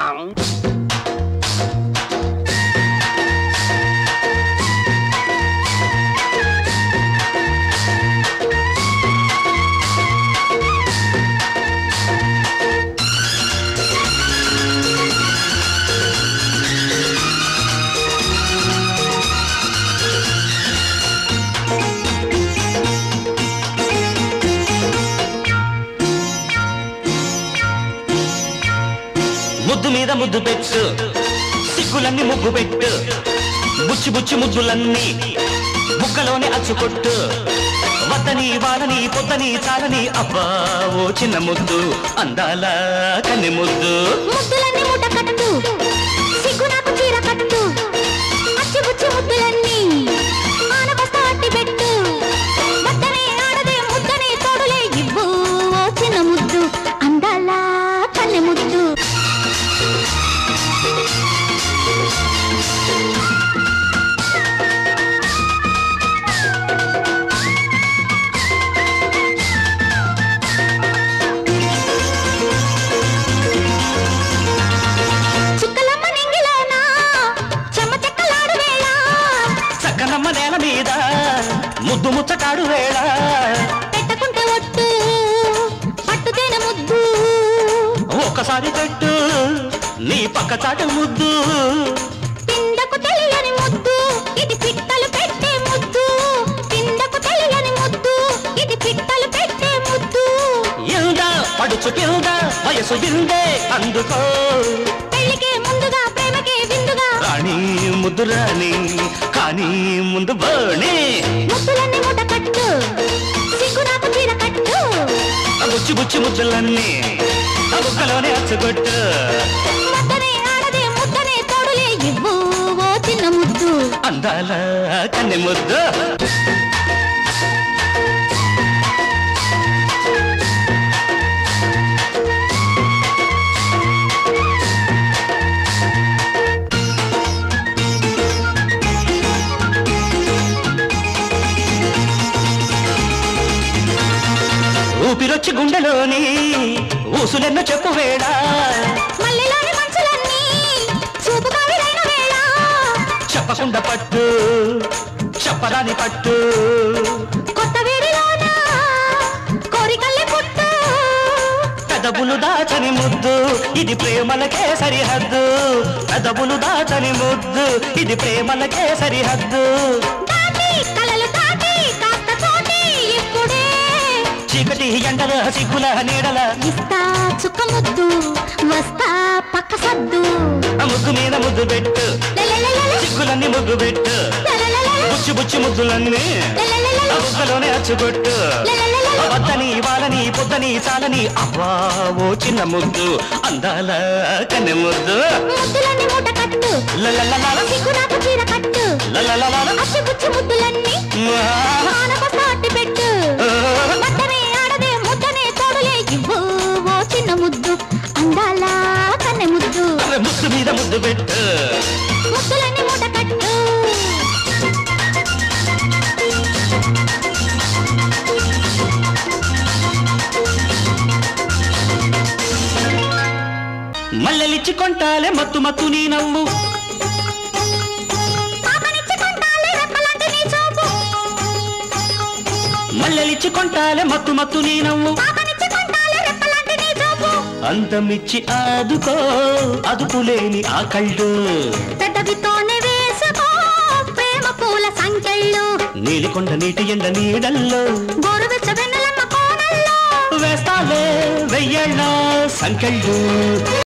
ముద్దు మీద ముద్దు పెట్టు సిగ్గులన్నీ ముగ్గు పెట్టు బుచ్చి బుచ్చి ముద్దులన్నీ బుగ్గలోనే అచ్చుకొట్టు వద్దని వాలని పొద్దని చాలని అబ్బా ఓ చిన్న ముద్దు అందాల కన్నె ముద్దు ముద్దులన్నీ మూట కట్టు సిగ్గు నాకు చీర కట్టు అచ్చి బుచ్చి ముద్దులన్నీ ఆనబస్తా అట్టి పెట్టు వద్దనే ఆడదే ముద్దనే తోడులే ఇవ్వు ఓ చిన్న ముద్దు అందాల కన్నె ముద్దు చుక్కలమ్మ నింగిలోన చెమ్మ చెక్కలాడు వేళ చక్కనమ్మ నేల మీద ముద్దు ముచ్చటాడు వేళ పెట్టకుంటే ఒట్టు పట్టుతేన ముద్దు ఒక్కసారి పెట్టు నీ పక్క చాటు ముద్దు పిందకు తెలియని ముద్దు ఇది పిట్టలు పెట్టే ముద్దు పిందకు తెలియని ముద్దు ఇది పిట్టలు పెట్టే ముద్దు ఇందా పడుచు కింద వయసు ఇందే అందుకో పెళ్లికే ముందుగా ప్రేమకే విందుగా రాణి ముద్దు రాణి కానీ ముందు బాణి ముద్దులన్నీ మూట కట్టు సిగ్గు నాకు చీర కట్టు బుచ్చి బుచ్చి ముద్దులన్నీ ఆ బుక్కలోనే అచ్చగొట్టు ముద్దనే ఆడదే ముద్దనే తోడులే ఇవ్వు ఓ చిన్న ముద్దు అందాల కన్నె ముద్దు ఊపిరొచ్చి గుండెలోని ఊసులెన్నో చెప్పు వేళ మల్లెలోని మంచులన్నీ చూపుగా విరైన వేళ చెప్పకుండా పట్టు చెప్పరాని పట్టు కొత్త వేడిలోన కోరికల్లే పుట్టు పెదవులు దాచని ముద్దు ఇది ప్రేమలకే సరిహద్దు పెదవులు దాచని ముద్దు ఇది ప్రేమలకే సరిహద్దు దాటి కలలు దాటి కాస్త చోటి ఇప్పుడే చీకటి ఎండల సిగ్గుల నీడల ఇస్తా చుక్క ముద్దు వస్తా పక్క సద్దు ఆ ముగ్గు మీద ముద్దు పెట్టు లలలలల, సిగ్గులన్నీ ముగ్గు పెట్టు లలలలల, బుచ్చి బుచ్చి ముద్దులన్నీ లలలలల, ఆ బుగ్గలోనే అచ్చుకొట్టు లలలలల. ఆ వద్దని వాలని పొద్దని చాలని అబ్బా ఓ చిన్న ముద్దు అందాల కన్నె ముద్దు ముద్దులన్నీ మూట కట్టు లలలలల, సిగ్గు నాకు చీర కట్టు లలలలల, అచ్చి బుచ్చి ముద్దులన్నీ ఆ, ఆనబస్తా అట్టి పెట్టు ఆ. వద్దనే ఆడదే ముద్దనే తోడులే ఇవ్వు ఓ చిన్న ముద్దు అందాల కన్నె ముద్దు ముద్దు మీద ముద్దు పెట్టు ముద్దులన్నీ మూట కట్టు మల్లెలిచ్చి కొంటాలే మత్తు మత్తు నీ నవ్వు పాపనిచ్చి కొంటాలే రెప్పలాంటి నీ చూపు మల్లెలిచ్చి కొంటాలే మత్తు మత్తు నీ నవ్వు పాపనిచ్చి కొంటాలే రెప్పలాంటి నీ చూపు అంతమిచ్చి ఆదుకో అదుపులేని ఆ కళ్ళు పెద్దవితోనే వేసుకో ప్రేమ పూల సంఖ్యళ్ళు నీలికొండ నీటి ఎండ నీడల్లో గోరువెచ్చ వెన్నెలమ్మ కోనల్లో వేస్తాలే వెయ్యేళ్ళ సంకెళ్ళు